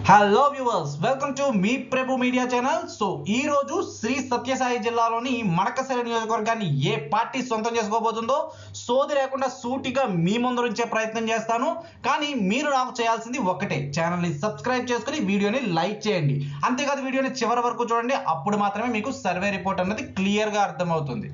hello viewers welcome to మీ ప్రభు media channel so ఈ రోజు శ్రీ సత్యసాయి జిల్లాలోని మడకశిర నియోజకవర్గాన్ని ఏ పార్టీ సొంతం చేసుకోబోతుందో సోది లేకుండా సూటిగా మీ ముందు ఉంచే ప్రయత్నం చేస్తాను కానీ మీరు నాకు చేయాల్సింది ఒకటే ఛానల్ని సబ్స్క్రైబ్ చేసుకుని వీడియోని లైక్ చేయండి అంతేకాదు వీడియోని చివరి వరకు చూడండి అప్పుడు మాత్రమే మీకు సర్వే రిపోర్ట్ అన్నది క్లియర్గా అర్థమవుతుంది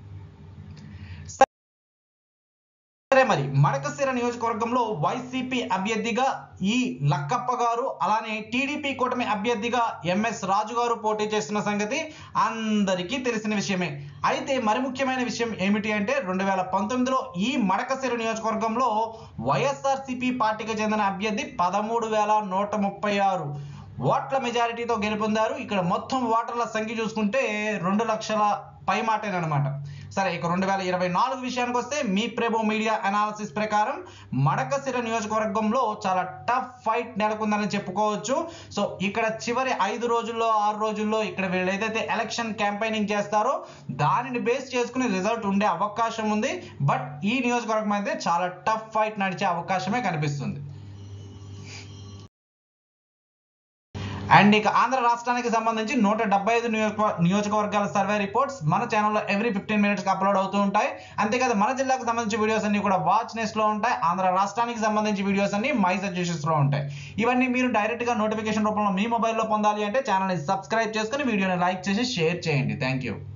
సరే మరి మడకశిర నియోజకవర్గంలో వైసీపీ అభ్యర్థిగా ఈ లక్కప్ప గారు అలానే టీడీపీ కూటమి అభ్యర్థిగా ఎంఎస్ రాజు గారు పోటీ చేస్తున్న సంగతి అందరికీ తెలిసిన విషయమే అయితే మరి ముఖ్యమైన విషయం ఏమిటి అంటే రెండు వేల పంతొమ్మిదిలో ఈ మడకశిర నియోజకవర్గంలో వైఎస్ఆర్సీపీ పార్టీకి చెందిన అభ్యర్థి పదమూడు వేల నూట ముప్పై ఆరు ఓట్ల మెజారిటీతో గెలుపొందారు ఇక్కడ మొత్తం ఓటర్ల సంఖ్య చూసుకుంటే రెండు లక్షల పై మాటేనమాట సరే ఇక రెండు వేల ఇరవై నాలుగు విషయానికి వస్తే మీ ప్రేమో మీడియా అనాలిసిస్ ప్రకారం మడకశిర నియోజకవర్గంలో చాలా టఫ్ ఫైట్ నెలకొందని చెప్పుకోవచ్చు సో ఇక్కడ చివరి ఐదు రోజుల్లో ఆరు రోజుల్లో ఇక్కడ వీళ్ళు ఏదైతే ఎలక్షన్ క్యాంపెయినింగ్ చేస్తారో దానిని బేస్ చేసుకుని రిజల్ట్ ఉండే అవకాశం ఉంది బట్ ఈ నియోజకవర్గం అయితే చాలా టఫ్ ఫైట్ నడిచే అవకాశమే కనిపిస్తుంది అండ్ ఇక ఆంధ్ర రాష్ట్రానికి సంబంధించి నూట డెబ్బై ఐదు నియోజక నియోజకవర్గాల సర్వే రిపోర్ట్స్ మన ఛానల్లో ఎవ్రీ ఫిఫ్టీన్ మినిట్స్కి అప్లోడ్ అవుతూ ఉంటాయి అంతేకాదు మన జిల్లాకు సంబంధించి వీడియోస్ అన్ని కూడా వాచ్ నెస్ట్లో ఉంటాయి ఆంధ్ర రాష్ట్రానికి సంబంధించి వీడియోస్ అన్ని మై సజెషన్స్లో ఉంటాయి ఇవన్నీ మీరు డైరెక్ట్గా నోటిఫికేషన్ రూపంలో మీ మొబైల్లో పొందాలి అంటే ఛానల్ని సబ్స్క్రైబ్ చేసుకుని వీడియోని లైక్ చేసి షేర్ చేయండి థ్యాంక్ యూ